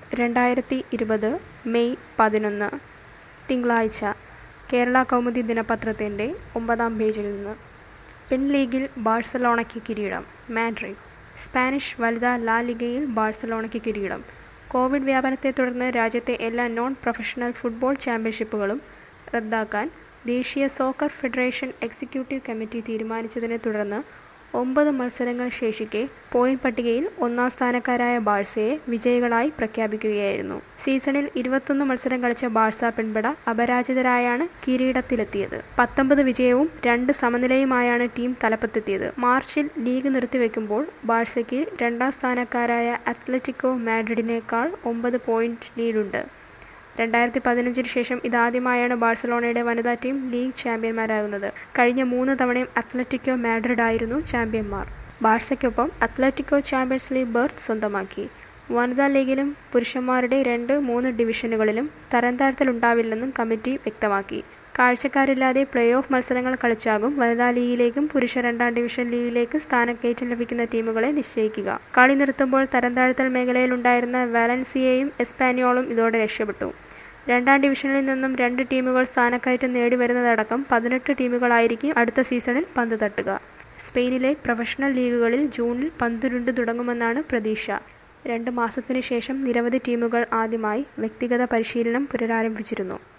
രണ്ടായിരത്തി ഇരുപത് മെയ് പതിനൊന്ന് തിങ്കളാഴ്ച കേരള കൗമുദി ദിനപത്രത്തിൻ്റെ ഒമ്പതാം പേജിൽ നിന്ന് പിൻ ലീഗിൽ ബാഴ്സലോണയ്ക്ക് കിരീടം മാഡ്രിഡ് സ്പാനിഷ് വനിതാ ലാ ലിഗയിൽ ബാഴ്സലോണയ്ക്ക് കിരീടം കോവിഡ് വ്യാപനത്തെ തുടർന്ന് രാജ്യത്തെ എല്ലാ നോൺ പ്രൊഫഷണൽ ഫുട്ബോൾ ചാമ്പ്യൻഷിപ്പുകളും റദ്ദാക്കാൻ ദേശീയ സോക്കർ ഫെഡറേഷൻ എക്സിക്യൂട്ടീവ് കമ്മിറ്റി തീരുമാനിച്ചതിനെ തുടർന്ന് ഒമ്പത് മത്സരങ്ങൾ ശേഷിക്കെ പോയിന്റ് പട്ടികയിൽ ഒന്നാം സ്ഥാനക്കാരായ ബാഴ്സയെ വിജയികളായി പ്രഖ്യാപിക്കുകയായിരുന്നു സീസണിൽ ഇരുപത്തൊന്ന് മത്സരം കളിച്ച ബാഴ്സ പിൻപട അപരാജിതരായാണ് കിരീടത്തിലെത്തിയത് പത്തൊമ്പത് വിജയവും രണ്ട് സമനിലയുമായാണ് ടീം തലപ്പത്തെത്തിയത് മാർച്ചിൽ ലീഗ് നിർത്തിവെക്കുമ്പോൾ ബാഴ്സയ്ക്ക് രണ്ടാം സ്ഥാനക്കാരായ അത്ലറ്റിക്കോ മാഡ്രിഡിനേക്കാൾ ഒമ്പത് പോയിന്റ് ലീഡുണ്ട് രണ്ടായിരത്തി പതിനഞ്ചിന് ശേഷം ഇതാദ്യമായാണ് ബാഴ്സലോണയുടെ വനിതാ ടീം ലീഗ് ചാമ്പ്യന്മാരാകുന്നത് കഴിഞ്ഞ മൂന്ന് തവണയും അത്ലറ്റിക്കോ മാഡ്രിഡ് ആയിരുന്നു ചാമ്പ്യന്മാർ ബാഴ്സയ്ക്കൊപ്പം അത്ലറ്റിക്കോ ചാമ്പ്യൻസ് ലീഗ് ബർത്ത് സ്വന്തമാക്കി വനിതാ ലീഗിലും പുരുഷന്മാരുടെ രണ്ട് മൂന്ന് ഡിവിഷനുകളിലും തരംതാഴ്ത്തലുണ്ടാവില്ലെന്നും കമ്മിറ്റി വ്യക്തമാക്കി കാഴ്ചക്കാരില്ലാതെ പ്ലേ ഓഫ് മത്സരങ്ങൾ കളിച്ചാകും വനിതാ ലീഗിലേക്കും പുരുഷ രണ്ടാം ഡിവിഷൻ ലീഗിലേക്ക് സ്ഥാനക്കയറ്റം ലഭിക്കുന്ന ടീമുകളെ നിശ്ചയിക്കുക കളി നിർത്തുമ്പോൾ തരംതാഴ്ത്തൽ മേഖലയിലുണ്ടായിരുന്ന വാലൻസിയയും എസ്പാനിയോളും ഇതോടെ രക്ഷപ്പെട്ടു രണ്ടാം ഡിവിഷനിൽ നിന്നും രണ്ട് ടീമുകൾ സ്ഥാനക്കയറ്റം നേടി വരുന്നതടക്കം പതിനെട്ട് ടീമുകളായിരിക്കും അടുത്ത സീസണിൽ പന്ത് തട്ടുക സ്പെയിനിലെ പ്രൊഫഷണൽ ലീഗുകളിൽ ജൂണിൽ പന്തുരുണ്ട് തുടങ്ങുമെന്നാണ് പ്രതീക്ഷ രണ്ട് മാസത്തിനു ശേഷം നിരവധി ടീമുകൾ ആദ്യമായി വ്യക്തിഗത പരിശീലനം പുനരാരംഭിച്ചിരുന്നു